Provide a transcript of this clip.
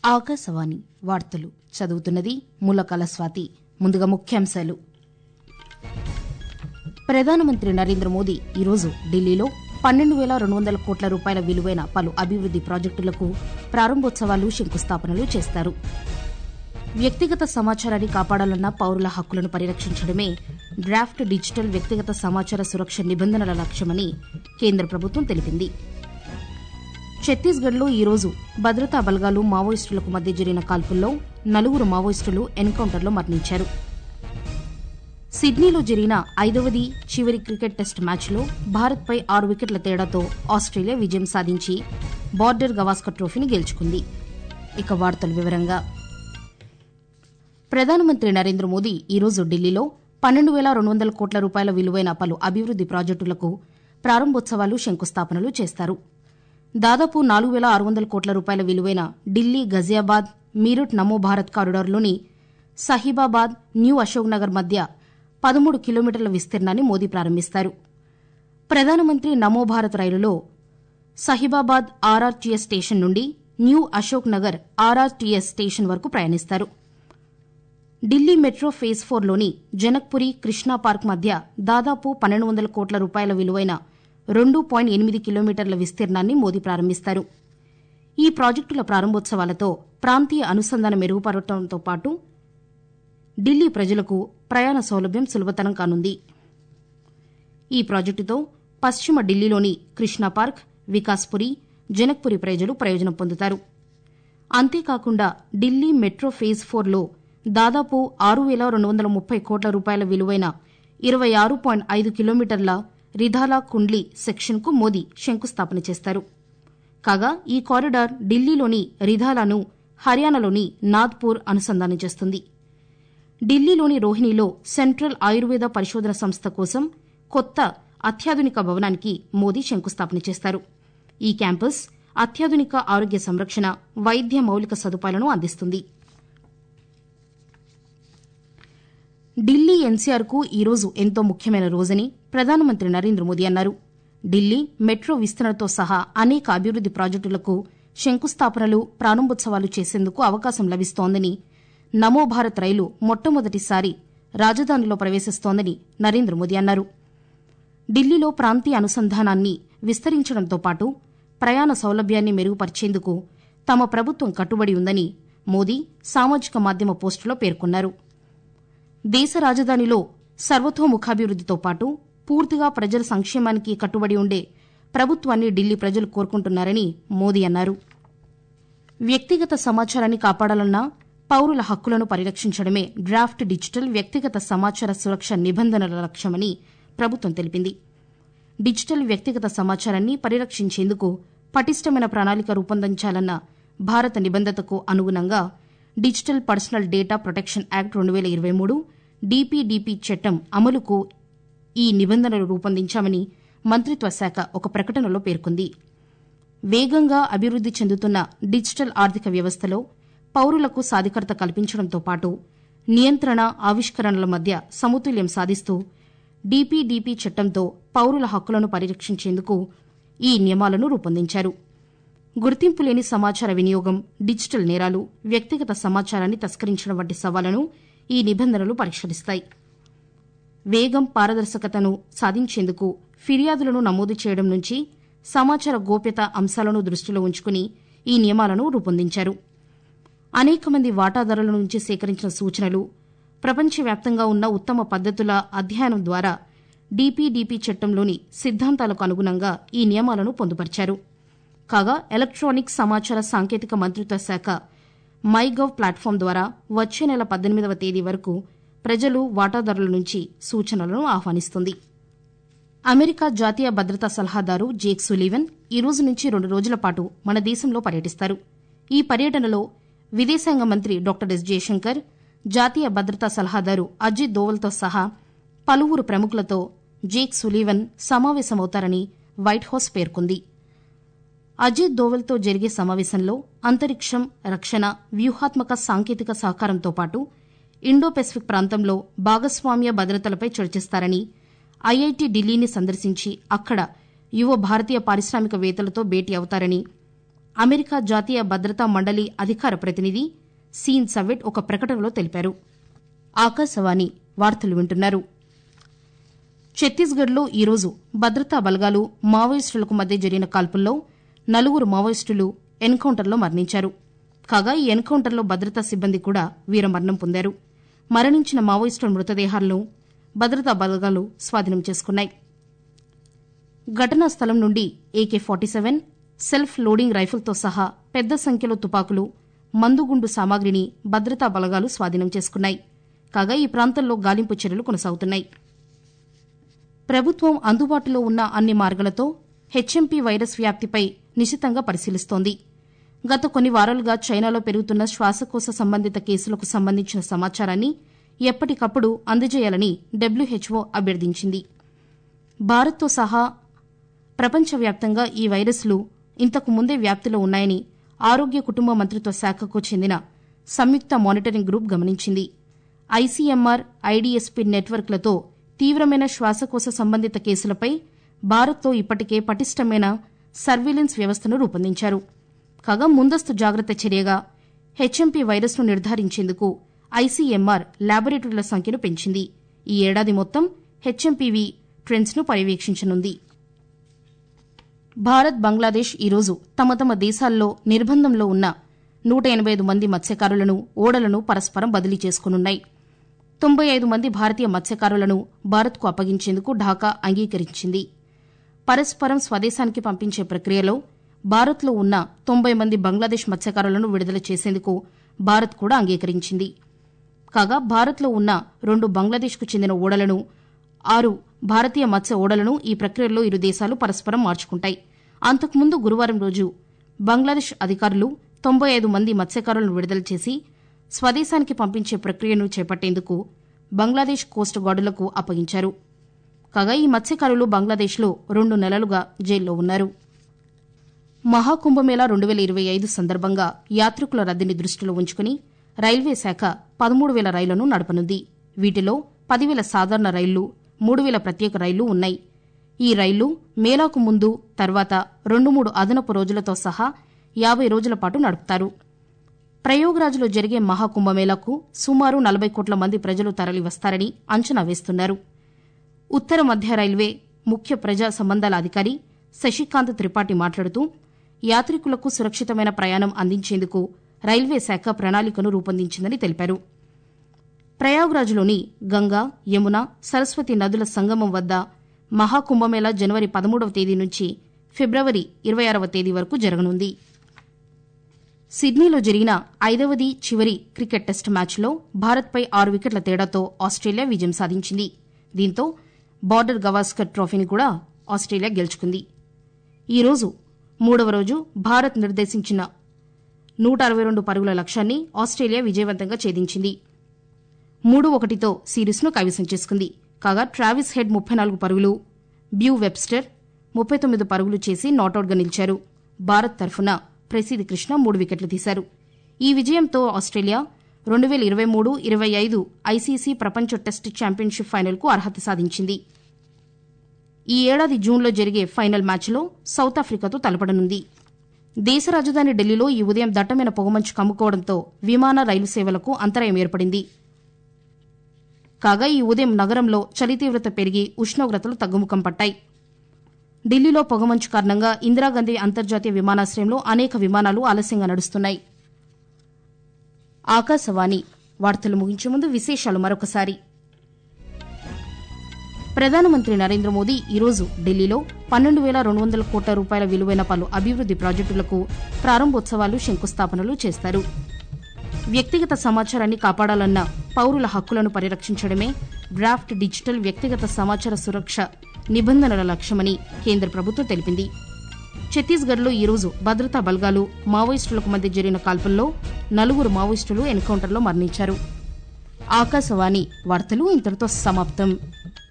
ఆకాశవాణి వార్తలు చదువుతున్నది ములకల స్వాతి ముందుగా ముఖ్యాంశాలు ప్రధానమంత్రి నరేంద్ర మోదీ ఈరోజు ఢిల్లీలో పన్నెండు వేల రెండు వందల కోట్ల రూపాయల విలువైన పలు అభివృద్ది ప్రాజెక్టులకు ప్రారంభోత్సవాలు శంకుస్థాపనలు చేస్తారు వ్యక్తిగత సమాచారాన్ని కాపాడాలన్న పౌరుల హక్కులను పరిరక్షించడమే డ్రాఫ్ట్ డిజిటల్ వ్యక్తిగత సమాచార సురక్ష నిబంధనల లక్ష్యమని కేంద్ర ప్రభుత్వం తెలిపింది ఛత్తీస్గఢ్లో ఈరోజు భద్రతా బలగాలు మావోయిస్టులకు మధ్య జరిగిన కాల్పుల్లో నలుగురు మావోయిస్టులు ఎన్కౌంటర్లో మరణించారు సిడ్నీలో జరిగిన ఐదవది చివరి క్రికెట్ టెస్ట్ మ్యాచ్లో భారత్పై ఆరు వికెట్ల తేడాతో ఆస్ట్రేలియా విజయం సాధించి బార్డర్ గవాస్కర్ ట్రోఫీని గెలుచుకుంది ఇక వార్తల వివరంగా ప్రధానమంత్రి నరేంద్ర మోదీ ఈరోజు ఢిల్లీలో పన్నెండు వేల రెండు వందల కోట్ల రూపాయల విలువైన పలు అభివృద్ది ప్రాజెక్టులకు ప్రారంభోత్సవాలు శంకుస్థాపనలు చేస్తారు దాదాపు నాలుగు వేల ఆరు వందల కోట్ల రూపాయల విలువైన ఢిల్లీ గజియాబాద్ మీరట్ నమో భారత్ కారిడార్లోని సహీబాబాద్ న్యూ అశోక్ నగర్ మధ్య పదమూడు కిలోమీటర్ల విస్తీర్ణాన్ని మోదీ ప్రారంభిస్తారు ప్రధానమంత్రి నమో భారత్ రైలులో సహిబాబాద్ ఆర్ఆర్టీఎస్ స్టేషన్ నుండి New Ashok Nagar RRTS station వరకు ప్రయాణిస్తారు ఢిల్లీ మెట్రో ఫేజ్ ఫోర్లోని జనక్పురి కృష్ణా పార్క్ మధ్య దాదాపు పన్నెండు వందల కోట్ల రూపాయల విలువైన రెండు పాయింట్ ఎనిమిది కిలోమీటర్ల విస్తీర్ణాన్ని మోదీ ప్రారంభిస్తారు ఈ ప్రాజెక్టుల ప్రారంభోత్సవాలతో ప్రాంతీయ అనుసంధానం మెరుగుపడటంతో పాటు ఢిల్లీ ప్రజలకు ప్రయాణ సౌలభ్యం సులభతరం కానుంది ఈ ప్రాజెక్టుతో పశ్చిమ ఢిల్లీలోని కృష్ణా పార్క్ వికాస్పురి జనక్పురి ప్రజలు ప్రయోజనం పొందుతారు అంతేకాకుండా ఢిల్లీ మెట్రో ఫేజ్ ఫోర్లో దాదాపు ఆరు వేల రెండు వందల ముప్పై కోట్ల రూపాయల విలువైన ఇరవై ఆరు పాయింట్ ఐదు కిలోమీటర్ల రిధాలా కుండ్లీ సెక్షన్కు మోదీ శంకుస్థాపన చేస్తారు కాగా ఈ కారిడార్ ఢిల్లీలోని రిధాలాను హర్యానాలోని నాగ్పూర్ అనుసంధానం చేస్తుంది ఢిల్లీలోని రోహిణిలో సెంట్రల్ ఆయుర్వేద పరిశోధన సంస్థ కోసం కొత్త అత్యాధునిక భవనానికి మోదీ శంకుస్థాపన చేస్తారు ఈ క్యాంపస్ అత్యాధునిక ఆరోగ్య సంరక్షణ వైద్య మౌలిక సదుపాయాలను అందిస్తుంది ఢిల్లీ ఎన్సీఆర్కు ఈరోజు ఎంతో ముఖ్యమైన రోజని ప్రధానమంత్రి నరేంద్ర మోదీ అన్నారు ఢిల్లీ మెట్రో విస్తరణతో సహా అనేక అభివృద్ది ప్రాజెక్టులకు శంకుస్థాపనలు ప్రారంభోత్సవాలు చేసేందుకు అవకాశం లభిస్తోందని నమో భారత్ రైలు మొట్టమొదటిసారి రాజధానిలో ప్రవేశిస్తోందని నరేంద్ర మోదీ అన్నారు ఢిల్లీలో ప్రాంతీయ అనుసంధానాన్ని విస్తరించడంతో పాటు ప్రయాణ సౌలభ్యాన్ని మెరుగుపరిచేందుకు తమ ప్రభుత్వం కట్టుబడి ఉందని మోదీ సామాజిక మాధ్యమ పోస్టులో పేర్కొన్నారు దేశ రాజధానిలో సర్వతోముఖాభివృద్దితో పాటు పూర్తిగా ప్రజల సంక్షేమానికి కట్టుబడి ఉండే ప్రభుత్వాన్ని ఢిల్లీ ప్రజలు కోరుకుంటున్నారని మోదీ అన్నారు వ్యక్తిగత సమాచారాన్ని కాపాడాలన్న పౌరుల హక్కులను పరిరక్షించడమే డ్రాఫ్ట్ డిజిటల్ వ్యక్తిగత సమాచార సురక్ష నిబంధనల లక్ష్యమని ప్రభుత్వం తెలిపింది డిజిటల్ వ్యక్తిగత సమాచారాన్ని పరిరక్షించేందుకు పటిష్టమైన ప్రణాళిక రూపొందించాలన్న భారత నిబంధతకు అనుగుణంగా Digital Personal Data Protection Act రెండు వేల ఇరవై మూడు డీపీడీపీ చట్టం అమలుకు ఈ నిబంధనలు రూపొందించామని మంత్రిత్వ శాఖ ఒక ప్రకటనలో పేర్కొంది వేగంగా అభివృద్ది చెందుతున్న డిజిటల్ ఆర్థిక వ్యవస్థలో పౌరులకు సాధికారత కల్పించడంతో పాటు నియంత్రణ ఆవిష్కరణల మధ్య సమతుల్యం సాధిస్తూ డీపీడీపీ చట్టంతో పౌరుల హక్కులను పరిరక్షించేందుకు ఈ నియమాలను రూపొందించారు గుర్తింపు లేని సమాచార వినియోగం డిజిటల్ నేరాలు వ్యక్తిగత సమాచారాన్ని తస్కరించడం వంటి సవాళ్లను ఈ నిబంధనలు పరిష్కరిస్తాయి వేగం పారదర్శకతను సాధించేందుకు ఫిర్యాదులను నమోదు చేయడం నుంచి సమాచార గోప్యత అంశాలను దృష్టిలో ఉంచుకుని ఈ నియమాలను రూపొందించారు అనేక మంది వాటాదారుల నుంచి సేకరించిన సూచనలు ప్రపంచవ్యాప్తంగా ఉన్న ఉత్తమ పద్దతుల అధ్యయనం ద్వారా డీపీడీపీ చట్టంలోని సిద్ధాంతాలకు అనుగుణంగా ఈ నియమాలను పొందుపరిచారు కాగా ఎలక్ట్రానిక్ సమాచార సాంకేతిక మంత్రిత్వ శాఖ మైగవ్ ప్లాట్ఫామ్ ద్వారా వచ్చే నెల పద్దెనిమిదవ తేదీ వరకు ప్రజలు వాటాదారుల నుంచి సూచనలను ఆహ్వానిస్తుంది అమెరికా జాతీయ భద్రతా సలహాదారు జేక్ సులీవెన్ ఈ రోజు నుంచి రెండు రోజుల పాటు మన దేశంలో పర్యటిస్తారు ఈ పర్యటనలో విదేశాంగ మంత్రి డాక్టర్ ఎస్ జయశంకర్ జాతీయ భద్రతా సలహాదారు అజిత్ దోవల్తో సహా పలువురు ప్రముఖులతో జేక్ సులీవెన్ సమావేశమవుతారని వైట్ హౌస్ పేర్కొంది అజిత్ దోవల్తో జరిగే సమావేశంలో అంతరిక్షం రక్షణ వ్యూహాత్మక సాంకేతిక సహకారంతో పాటు ఇండో పెసిఫిక్ ప్రాంతంలో భాగస్వామ్య భద్రతలపై చర్చిస్తారని ఐఐటి ఢిల్లీని సందర్శించి అక్కడ యువ భారతీయ పారిశ్రామికవేత్తలతో భేటీ అవుతారని అమెరికా జాతీయ భద్రతా మండలి అధికార ప్రతినిధి సీన్ సవెట్ ఒక ప్రకటనలో తెలిపారు ఆకాశవాణి వార్తలు వింటున్నారు ఛత్తీస్గఢ్లో ఈరోజు భద్రతా బలగాలు మావోయిస్టులకు మధ్య జరిగిన కాల్పుల్లో నలుగురు మావోయిస్టులు ఎన్కౌంటర్లో మరణించారు కాగా ఈ ఎన్కౌంటర్లో భద్రతా సిబ్బంది కూడా వీరమరణం పొందారు మరణించిన మావోయిస్టుల మృతదేహాలను భద్రతా బలగాలు స్వాధీనం చేసుకున్నాయి ఘటనా స్థలం నుండి AK forty seven self loading రైఫిల్తో సహా పెద్ద సంఖ్యలో తుపాకులు మందుగుండు సామాగ్రిని భద్రతా బలగాలు స్వాధీనం చేసుకున్నాయి కాగా ఈ ప్రాంతంలో గాలింపు చర్యలు కొనసాగుతున్నాయి ప్రభుత్వం అందుబాటులో ఉన్న అన్ని మార్గాలతో హెచ్ఎంపీ వైరస్ వ్యాప్తిపై నిశితంగా పరిశీలిస్తోంది గత కొన్ని వారాలుగా చైనాలో పెరుగుతున్న శ్వాసకోశ సంబంధిత కేసులకు సంబంధించిన సమాచారాన్ని ఎప్పటికప్పుడు అందజేయాలని డబ్ల్యూహెచ్ఓ అభ్యర్థించింది భారత్తో సహా ప్రపంచవ్యాప్తంగా ఈ వైరస్లు ఇంతకు ముందే వ్యాప్తిలో ఉన్నాయని ఆరోగ్య కుటుంబ మంత్రిత్వ శాఖకు చెందిన సంయుక్త మానిటరింగ్ గ్రూప్ గమనించింది ఐసీఎంఆర్ ఐడీఎస్పీ నెట్వర్క్లతో తీవ్రమైన శ్వాసకోశ సంబంధిత కేసులపై భారత్లో ఇప్పటికే పటిష్టమైన సర్వేలెన్స్ వ్యవస్థను రూపొందించారు కాగా ముందస్తు జాగ్రత్త చర్యగా హెచ్ఎంపీ వైరస్ను నిర్ధారించేందుకు ఐసీఎంఆర్ ల్యాబొరేటరీల సంఖ్యను పెంచింది ఈ ఏడాది మొత్తం హెచ్ఎంపీవీ ట్రెండ్స్ను పర్యవేక్షించనుంది భారత్ బంగ్లాదేశ్ ఈరోజు తమ తమ దేశాల్లో నిర్బంధంలో ఉన్న నూట ఎనబై ఐదు మంది మత్స్యకారులను ఓడలను పరస్పరం బదిలీ చేసుకోనున్నాయి తొంభై ఐదు మంది భారతీయ మత్స్యకారులను భారత్కు అప్పగించేందుకు ఢాకా అంగీకరించింది పరస్పరం స్వదేశానికి పంపించే ప్రక్రియలో భారత్లో ఉన్న తొంభై మంది బంగ్లాదేశ్ మత్స్యకారులను విడుదల చేసేందుకు భారత్ కూడా అంగీకరించింది కాగా భారత్లో ఉన్న రెండు బంగ్లాదేశ్కు చెందిన ఓడలను ఆరు భారతీయ మత్స్య ఓడలను ఈ ప్రక్రియలో ఇరు దేశాలు పరస్పరం మార్చుకుంటాయి అంతకుముందు గురువారం రోజు బంగ్లాదేశ్ అధికారులు తొంభై ఐదు మంది మత్స్యకారులను విడుదల చేసి స్వదేశానికి పంపించే ప్రక్రియను చేపట్టేందుకు బంగ్లాదేశ్ కోస్ట్ గార్డులకు అప్పగించారు కాగా ఈ మత్స్యకారులు బంగ్లాదేశ్లో రెండు నెలలుగా జైల్లో ఉన్నారు మహాకుంభమేళా రెండు వేల ఇరవై ఐదు సందర్భంగా యాత్రికుల రద్దీని దృష్టిలో ఉంచుకుని రైల్వే శాఖ పదమూడు వేల రైళ్లను నడపనుంది వీటిలో పదివేల సాధారణ రైళ్లు మూడు వేల ప్రత్యేక రైళ్లు ఉన్నాయి ఈ రైళ్లు మేళాకు ముందు తర్వాత రెండు మూడు అదనపు రోజులతో సహా యాభై రోజుల పాటు నడుపుతారు ప్రయోగరాజ్లో జరిగే మహాకుంభమేళాకు సుమారు నలభై కోట్ల మంది ప్రజలు తరలివస్తారని అంచనా వేస్తున్నారు ఉత్తర మధ్య రైల్వే ముఖ్య ప్రజా సంబంధాల అధికారి శశికాంత్ త్రిపాఠి మాట్లాడుతూ యాత్రికులకు సురక్షితమైన ప్రయాణం అందించేందుకు రైల్వే శాఖ ప్రణాళికను రూపొందించిందని తెలిపారు ప్రయాగ్రాజ్లోని గంగా యమున సరస్వతి నదుల సంగమం వద్ద మహాకుంభమేళా జనవరి పదమూడవ తేదీ నుంచి ఫిబ్రవరి ఇరవై ఆరవ తేదీ వరకు జరగనుంది సిడ్నీలో జరిగిన ఐదవది చివరి క్రికెట్ టెస్ట్ మ్యాచ్లో భారత్పై ఆరు వికెట్ల తేడాతో ఆస్ట్రేలియా విజయం సాధించింది దీంతో బార్డర్ గవాస్కర్ ట్రోఫీని కూడా ఆస్ట్రేలియా గెలుచుకుంది ఈరోజు మూడవ రోజు భారత్ నిర్దేశించిన నూట అరవై రెండు పరుగుల లక్ష్యాన్ని ఆస్ట్రేలియా విజయవంతంగా ఛేదించింది మూడు ఒకటితో సిరీస్ను కైవసం చేసుకుంది కాగా ట్రావిస్ హెడ్ ముప్పై నాలుగు పరుగులు బ్యూ వెబ్స్టర్ ముప్పై తొమ్మిది పరుగులు చేసి నాటౌట్గా నిలిచారు భారత్ తరఫున ప్రసీద్ కృష్ణ మూడు వికెట్లు తీశారు ఈ విజయంతో ఆస్ట్రేలియా రెండు వేల ఇరవై మూడు ఇరవై ఐదు ఐసీసీ ప్రపంచ టెస్ట్ ఛాంపియన్షిప్ ఫైనల్కు అర్హత సాధించింది ఈ ఏడాది జూన్లో జరిగే ఫైనల్ మ్యాచ్లో సౌత్ ఆఫ్రికాతో తలపడనుంది దేశ రాజధాని ఢిల్లీలో ఈ ఉదయం దట్టమైన పొగమంచు కమ్ముకోవడంతో విమాన రైలు సేవలకు అంతరాయం ఏర్పడింది కాగా ఈ ఉదయం నగరంలో చలి తీవ్రత పెరిగి ఉష్ణోగ్రతలు తగ్గుముఖం పట్టాయి ఢిల్లీలో పొగమంచు కారణంగా ఇందిరాగాంధీ అంతర్జాతీయ విమానాశ్రయంలో అనేక విమానాలు ఆలస్యంగా నడుస్తున్నాయి ఆకాశవాణి వార్తలు ముగించే ముందు విశేషాలు మరొకసారి ప్రధానమంత్రి నరేంద్ర మోదీ ఈరోజు ఢిల్లీలో పన్నెండు వేల రెండు వందల కోట్ల రూపాయల విలువైన పలు అభివృద్ది ప్రాజెక్టులకు ప్రారంభోత్సవాలు శంకుస్థాపనలు చేస్తారు వ్యక్తిగత సమాచారాన్ని కాపాడాలన్న పౌరుల హక్కులను పరిరక్షించడమే డ్రాఫ్ట్ డిజిటల్ వ్యక్తిగత సమాచార సురక్ష నిబంధనల లక్ష్యమని కేంద్ర ప్రభుత్వం తెలిపింది ఛత్తీస్గఢ్లో ఈరోజు భద్రతా బలగాలు మావోయిస్టులకు మధ్య జరిగిన కాల్పుల్లో నలుగురు మావోయిస్టులు ఎన్కౌంటర్లో మరణించారు ఆకాశవాణి వార్తలు ఇంతటితో సమాప్తం